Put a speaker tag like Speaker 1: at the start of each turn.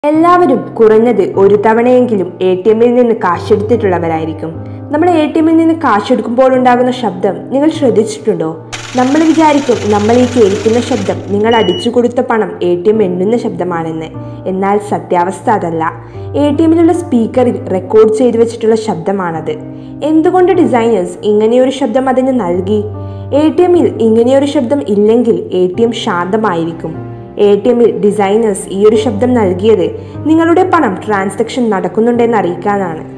Speaker 1: എല്ലാവരും കുറഞ്ഞത് ഒരു തവണയെങ്കിലും എ ടി എമ്മിൽ നിന്ന് കാശെടുത്തിട്ടുള്ളവരായിരിക്കും നമ്മൾ എ ടി എമ്മിൽ നിന്ന് കാശെടുക്കുമ്പോൾ ഉണ്ടാകുന്ന ശബ്ദം നിങ്ങൾ ശ്രദ്ധിച്ചിട്ടുണ്ടോ നമ്മൾ വിചാരിക്കും നമ്മൾ ഈ കേൾക്കുന്ന ശബ്ദം നിങ്ങൾ അടിച്ചു കൊടുത്ത പണം എ ടി എം എണ്ണുന്ന ശബ്ദമാണെന്ന് എന്നാൽ സത്യാവസ്ഥ അതല്ല എ ടി എമ്മിലുള്ള സ്പീക്കറിൽ റെക്കോർഡ് ചെയ്തു വെച്ചിട്ടുള്ള ശബ്ദമാണത് എന്തുകൊണ്ട് ഡിസൈനേഴ്സ് ഇങ്ങനെയൊരു ശബ്ദം അതിന് നൽകി എ ടി എമ്മിൽ ഇങ്ങനെയൊരു ശബ്ദം ഇല്ലെങ്കിൽ എ ടി എം ശാന്തമായിരിക്കും എ ടി എമ്മിൽ ഡിസൈനേഴ്സ് ഈ ഒരു ശബ്ദം നൽകിയത് നിങ്ങളുടെ പണം ട്രാൻസാക്ഷൻ നടക്കുന്നുണ്ടെന്ന് അറിയിക്കാനാണ്